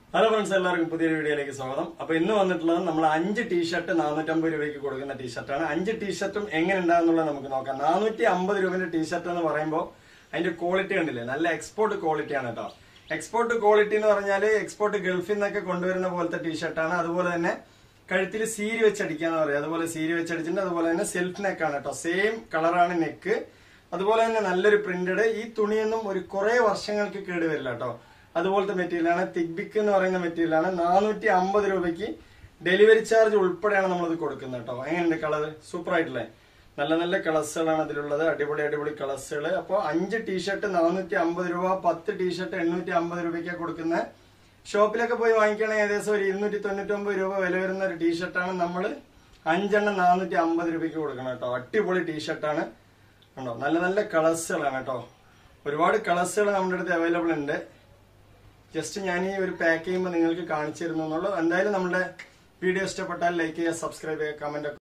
hello friends എല്ലാവർക്കും പുതിയൊരു വീഡിയോയിലേക്ക് സ്വാഗതം അപ്പൊ ഇന്ന് വന്നിട്ടുള്ളത് നമ്മൾ അഞ്ച് ടീഷർട്ട് നാനൂറ്റമ്പത് രൂപയ്ക്ക് കൊടുക്കുന്ന ടീഷർട്ടാണ് അഞ്ച് ടീഷർട്ടും എങ്ങനെ ഉണ്ടാകുന്നുള്ളത് നമുക്ക് നോക്കാം നാനൂറ്റി അമ്പത് രൂപന്റെ ടീഷർട്ട് എന്ന് പറയുമ്പോൾ അതിന്റെ ക്വാളിറ്റി കണ്ടില്ലേ നല്ല എക്സ്പോർട്ട് ക്വാളിറ്റി ആണ് കേട്ടോ എക്സ്പോർട്ട് ക്വാളിറ്റി എന്ന് പറഞ്ഞാൽ എക്സ്പോർട്ട് ഗൾഫിൽ നിന്നൊക്കെ കൊണ്ടുവരുന്ന പോലത്തെ ടീഷർട്ടാണ് അതുപോലെ തന്നെ കഴുത്തിൽ സീരി വെച്ചടിക്കാന്ന് പറയും അതുപോലെ സീരി വെച്ചടിച്ചിട്ടുണ്ട് അതുപോലെ തന്നെ സെൽഫ് നെക്കാണ് കേട്ടോ സെയിം കളറാണ് നെക്ക് അതുപോലെ തന്നെ നല്ലൊരു പ്രിന്റഡ് ഈ തുണിയൊന്നും ഒരു കുറെ വർഷങ്ങൾക്ക് കേടുവരില്ല കേട്ടോ അതുപോലത്തെ മെറ്റീരിയലാണ് തിഗ്ബിക്ക് എന്ന് പറയുന്ന മെറ്റീരിയലാണ് നാനൂറ്റി അമ്പത് രൂപയ്ക്ക് ഡെലിവറി ചാർജ് ഉൾപ്പെടെയാണ് നമ്മളിത് കൊടുക്കുന്നത് കേട്ടോ എങ്ങനെയുണ്ട് കളർ സൂപ്പർ ആയിട്ടില്ലേ നല്ല നല്ല കളേഴ്സുകളാണ് ഇതിലുള്ളത് അടിപൊളി അടിപൊളി കളേഴ്സുകൾ അപ്പോൾ അഞ്ച് ടീഷർട്ട് നാനൂറ്റി അമ്പത് രൂപ പത്ത് ടീഷർട്ട് എണ്ണൂറ്റി അമ്പത് രൂപയ്ക്കാണ് കൊടുക്കുന്നത് ഷോപ്പിലൊക്കെ പോയി വാങ്ങിക്കുകയാണെങ്കിൽ ഏകദേശം ഒരു ഇരുന്നൂറ്റി തൊണ്ണൂറ്റി ഒമ്പത് രൂപ വില വരുന്ന ഒരു ടീഷർട്ടാണ് നമ്മൾ അഞ്ചെണ്ണം നാനൂറ്റി അമ്പത് രൂപയ്ക്ക് കൊടുക്കണം കേട്ടോ അടിപൊളി ടീഷർട്ടാണ് ഉണ്ടോ നല്ല നല്ല കളേഴ്സുകളാണ് കേട്ടോ ഒരുപാട് കളേഴ്സുകൾ നമ്മുടെ അടുത്ത് അവൈലബിൾ ഉണ്ട് ജസ്റ്റ് ഞാൻ ഈ ഒരു പാക്ക് ചെയ്യുമ്പോൾ നിങ്ങൾക്ക് കാണിച്ചു തരുന്നു എന്നുള്ളൂ എന്തായാലും നമ്മുടെ വീഡിയോ ഇഷ്ടപ്പെട്ടാൽ ലൈക്ക് ചെയ്യുക സബ്സ്ക്രൈബ് ചെയ്യുക കമന്റ്